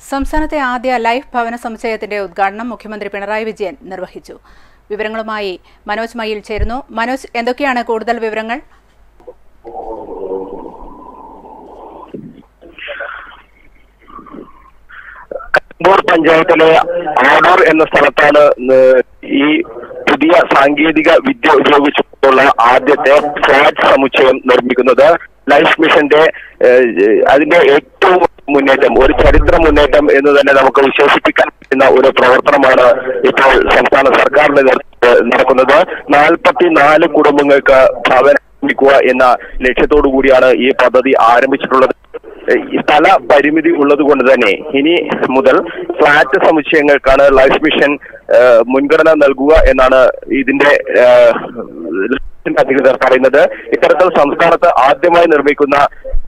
സംസ്ഥാനത്തെ ആദ്യ ലൈഫ് ഭവന സമുച്ചയത്തിന്റെ ഉദ്ഘാടനം മുഖ്യമന്ത്രി പിണറായി വിജയൻ നിർവഹിച്ചു വിവരങ്ങളുമായി മനോജ് മയിൽ ചേരുന്നു മനോജ് എന്തൊക്കെയാണ് കൂടുതൽ വിവരങ്ങൾ കണ്ണൂർ പഞ്ചായത്തിലെ ആടൂർ എന്ന സ്ഥലത്താണ് ന- ഈ പുതിയ സാങ്കേതിക വിദ്യ ഉപയോഗിച്ചുള്ള ആദ്യത്തെ ഫ്ലാറ്റ് സമുച്ചയം നിർമ്മിക്കുന്നത് ലൈഫ് മിഷന്റെ ഏഹ്, അതിന്റെ ഏറ്റവും മുന്നേറ്റം ഒരു ചരിത്ര മുന്നേറ്റം എന്ന് തന്നെ നമുക്ക് വിശേഷിപ്പിക്കാൻ പറ്റുന്ന ഒരു പ്രവർത്തനമാണ് ഇപ്പോൾ സംസ്ഥാന സർക്കാരിന്റെ നേതൃത്വത്തിൽ നടക്കുന്നത് നാൽപ്പത്തിനാല് കുടുംബങ്ങൾക്ക് ഭവനം നിർമ്മിക്കുക എന്ന ലക്ഷ്യത്തോടു കൂടിയാണ് ഈ പദ്ധതി ആരംഭിച്ചിട്ടുള്ളത് ഈ സ്ഥല പരിമിതി ഉള്ളത് കൊണ്ട് തന്നെ ഇനി മുതൽ ഫ്ലാറ്റ് സമുച്ചയങ്ങൾക്കാണ് ലൈഫ് മിഷൻ ഏഹ്, മുൻഗണന നൽകുക എന്നാണ് ഇതിന്റെ ഏഹ്, ലിസ്റ്റിന്റെ അധികൃതർ പറയുന്നത് ഇത്തരത്തിൽ സംസ്ഥാനത്ത് ആദ്യമായി നിർമ്മിക്കുന്ന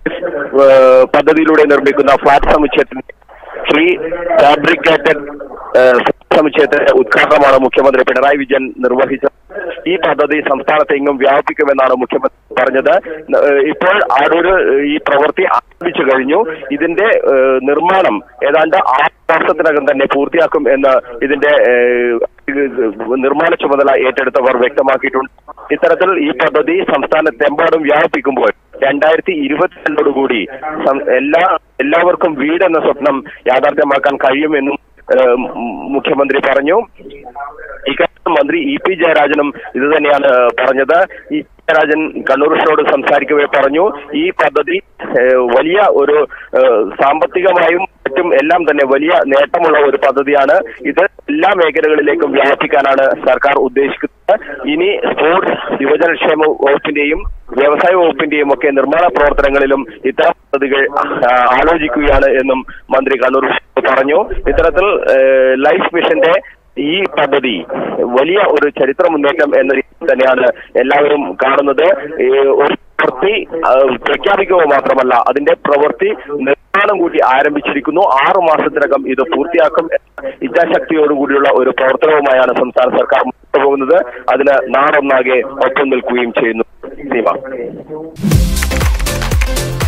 ഏഹ്, പദ്ധതിയിലൂടെ നിർമ്മിക്കുന്ന ഫ്ലാറ്റ് സമുച്ചയത്തിന് ഫ്രീ ഫാബ്രിക്കേറ്റഡ് സമുച്ചയത്തിന്റെ ഉദ്ഘാടനമാണ് മുഖ്യമന്ത്രി പിണറായി വിജയൻ നിർവഹിച്ചത് ഈ പദ്ധതി സംസ്ഥാനത്തെങ്ങും വ്യാപിക്കുമെന്നാണ് മുഖ്യമന്ത്രി പറഞ്ഞത് ഏഹ് ഇപ്പോൾ ആടൂര് ഈ പ്രവൃത്തി ആരംഭിച്ചു കഴിഞ്ഞു ഇതിന്റെ ഏഹ് നിർമ്മാണം ഏതാണ്ട് ആറ് മാസത്തിനകം തന്നെ പൂർത്തിയാക്കും എന്ന് ഇതിന്റെ ഏഹ്, ഇത് നിർമ്മാണ ചുമതല ഏറ്റെടുത്തവർ വ്യക്തമാക്കിയിട്ടുണ്ട് ഇത്തരത്തിൽ ഈ പദ്ധതി സംസ്ഥാനത്തെമ്പാടും വ്യാപിപ്പിക്കുമ്പോൾ രണ്ടായിരത്തി ഇരുപത്തിരണ്ടോടുകൂടി സം- എല്ലാ എല്ലാവർക്കും വീടെന്ന സ്വപ്നം യാഥാർത്ഥ്യമാക്കാൻ കഴിയുമെന്നും ഏഹ്, മു- മുഖ്യമന്ത്രി പറഞ്ഞു ഇക്കാര്യം മന്ത്രി ഇ പി ജയരാജനും ഇത് തന്നെയാണ് പറഞ്ഞത് ഇ പി ജയരാജൻ കണ്ണൂർ ഷോട് സംസാരിക്കവേ പറഞ്ഞു ഈ പദ്ധതി ഏഹ്, വലിയ ഒരു ഏഹ്, സാമ്പത്തികമായും മറ്റും എല്ലാം തന്നെ വലിയ നേട്ടമുള്ള ഒരു പദ്ധതിയാണ് ഇത് എല്ലാ മേഖലകളിലേക്കും വ്യാപിക്കാനാണ് സർക്കാർ ഉദ്ദേശിക്കുന്നത് ഇനി സ്പോർട്സ് യുവജനക്ഷേമ വകുപ്പിന്റെയും വ്യവസായ വകുപ്പിന്റെയും ഒക്കെ നിർമ്മാണ പ്രവർത്തനങ്ങളിലും ഇത്തരം പദ്ധതികൾ ആ, ആലോചിക്കുകയാണ് എന്നും മന്ത്രി കണ്ണൂർ പറഞ്ഞു ഇത്തരത്തിൽ ഏഹ്, ലൈഫ് മിഷന്റെ ഈ പദ്ധതി വലിയ ഒരു ചരിത്ര മുന്നേറ്റം എന്ന രീതിയിൽ തന്നെയാണ് എല്ലാവരും കാണുന്നത് ഈ ഒരു പ്രവൃത്തി ആ, പ്രഖ്യാപിക്കുക മാത്രമല്ല അതിന്റെ പ്രവൃത്തി നിർമ്മാണം കൂടി ആരംഭിച്ചിരിക്കുന്നു ആറു മാസത്തിനകം ഇത് പൂർത്തിയാക്കും എന്ന ഇച്ഛാശക്തിയോടുകൂടിയുള്ള ഒരു പ്രവർത്തനവുമായാണ് സംസ്ഥാന സർക്കാർ മുന്നോട്ട് പോകുന്നത് അതിന് നാടൊന്നാകെ ഒപ്പം നിൽക്കുകയും ചെയ്യുന്നു സീമ